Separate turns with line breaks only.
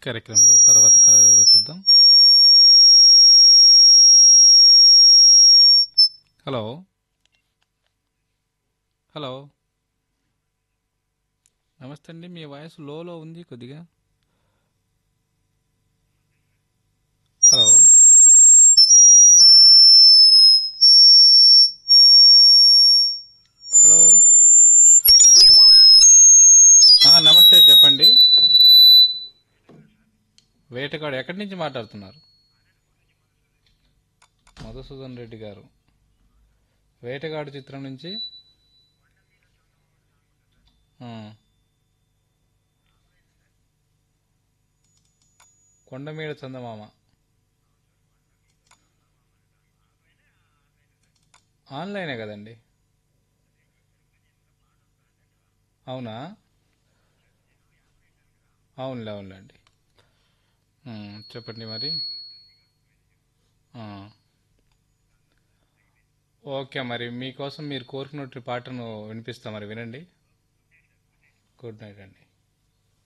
కార్యక్రమంలో తర్వాత కళలు ఎవరో చూద్దాం హలో హలో నమస్తే అండి మీ వాయిస్ లోలో ఉంది కొద్దిగా హలో హలో ఆ, నమస్తే చెప్పండి వేటగాడు ఎక్కడి నుంచి మాట్లాడుతున్నారు మధుసూదన్ రెడ్డి గారు వేటగాడు చిత్రం నుంచి ఆ. కొండమీడ చందమామ ఆన్లైనే కదండి అవునా అవునులే అవునులేండి ఉమ్, చెప్పండి మరి ఆ. ఓకే మరి మీకోసం మీరు కోరుకున్నట్టు పాటను వినిపిస్తాం మరి వినండి గుడ్ నైట్ అండి